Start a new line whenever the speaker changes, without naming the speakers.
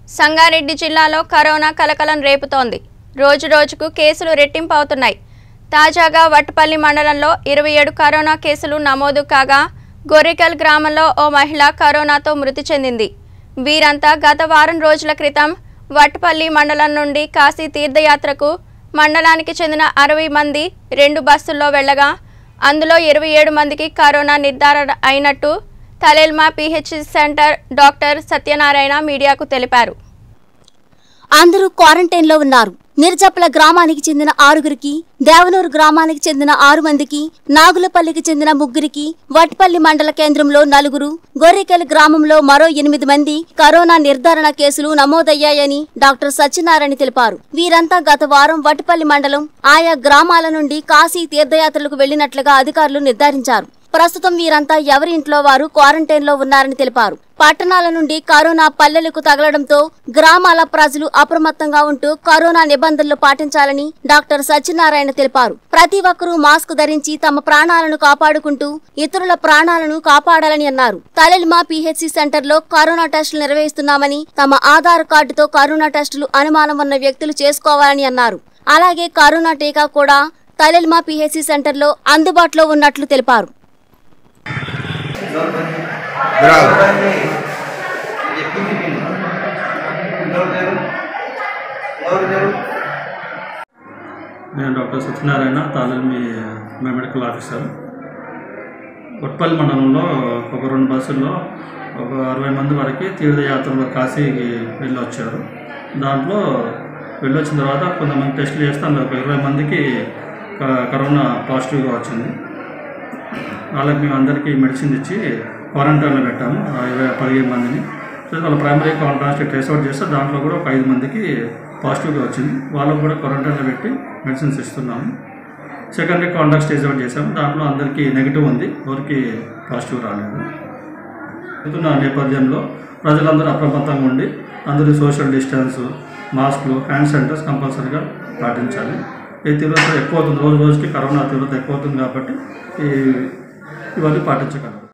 సంగారెడ్డి జిల్లాలో కరోనా కలకలం రేపుతోంది రోజు రోజుకు కేసులు రెట్టింపు అవుతున్నాయి తాజాగా వట్టపల్లి మండలంలో ఇరవై ఏడు కరోనా కేసులు నమోదు కాగా గొర్రెకల్ గ్రామంలో ఓ మహిళ కరోనాతో మృతి చెందింది వీరంతా గత వారం రోజుల క్రితం వట్టపల్లి మండలం నుండి కాశీ తీర్థయాత్రకు మండలానికి చెందిన అరవై మంది రెండు బస్సుల్లో వెళ్ళగా అందులో ఇరవై ఏడు మందికి కరోనా నిర్ధారణ అయినట్టు Talelma P H centre doctor Satyanarayana మీడియాకు తెలిపారు
అందరూ క్వారంటైన్ లో ఉన్నారు నిర్జప్పల గ్రామానికి చెందిన ఆరుగురికి దేవనూరు గ్రామానికి చెందిన ఆరు మందికి నాగులపల్లికి చెందిన ముగ్గురికి వట్పల్లి మండల కేంద్రంలో నలుగురు గొర్రెకెల్ గ్రామంలో మరో ఎనిమిది మంది కరోనా నిర్ధారణ కేసులు నమోదయ్యాయని డాక్టర్ సత్యనారాయణ తెలిపారు వీరంతా గత వారం వట్పల్లి మండలం ఆయా గ్రామాల నుండి కాశీ తీర్థయాత్రలకు వెళ్లినట్లుగా అధికారులు నిర్ధారించారు ప్రస్తుతం వీరంతా ఎవరి ఇంట్లో వారు క్వారంటైన్ లో ఉన్నారని తెలిపారు పట్టణాల నుండి కరోనా పల్లెలకు తగలడంతో గ్రామాల ప్రజలు అప్రమత్తంగా ఉంటూ కరోనా నిబంధనలు పాటించాలని డాక్టర్ సత్యనారాయణ తెలిపారు ప్రతి ఒక్కరూ మాస్క్ ధరించి తమ ప్రాణాలను కాపాడుకుంటూ ఇతరుల ప్రాణాలను కాపాడాలని అన్నారు తలెల్మా పిహెచ్సి సెంటర్ లో కరోనా టెస్టులు నిర్వహిస్తున్నామని తమ ఆధార్ కార్డుతో కరోనా టెస్టులు అనుమానం ఉన్న వ్యక్తులు చేసుకోవాలని అన్నారు అలాగే కరోనా టీకా కూడా తలెల్మా పిహెచ్సి సెంటర్ లో అందుబాటులో ఉన్నట్లు తెలిపారు
బ్రావ్
నేను డాక్టర్ సత్యనారాయణ తాలూమి మెడికల్ ఆఫీసర్ కొట్పల్లి మండలంలో ఒక రెండు బస్సుల్లో ఒక అరవై మంది వరకు తీర్థయాత్రలో కాశీకి వెళ్ళి వచ్చారు దాంట్లో వెళ్ళొచ్చిన తర్వాత కొంతమంది టెస్టులు చేస్తే అందులో ఒక ఇరవై మందికి క- కరోనా పాజిటివ్గా వచ్చింది వాళ్ళకి మేము అందరికీ మెడిసిన్ ఇచ్చి క్వారంటైన్లో పెట్టాము ఆ ఇరవై పదిహేను మందిని సో వాళ్ళ ప్రైమరీ కాంట్రాస్ట్ ట్రేస్ అవుట్ చేస్తే దాంట్లో కూడా ఒక ఐదు మందికి పాజిటివ్గా వచ్చింది వాళ్ళకు కూడా క్వారంటైన్లో పెట్టి మెడిసిన్స్ ఇస్తున్నాము సెకండరీ కాంటాక్ట్ స్టేజ్ అవుట్ చేసాము దాంట్లో అందరికీ నెగిటివ్ ఉంది ఎవరికి పాజిటివ్ రాలేదు చెప్తున్న నేపథ్యంలో ప్రజలందరూ అప్రమత్తంగా ఉండి అందరూ సోషల్ డిస్టెన్స్ మాస్క్లు హ్యాండ్ శానిటైజర్స్ కంపల్సరీగా పాటించాలి ఈ తీవ్రత ఎక్కువ అవుతుంది రోజు రోజుకి కరోనా తీవ్రత ఎక్కువ అవుతుంది కాబట్టి ఈ ఇవన్నీ పాటించగలరు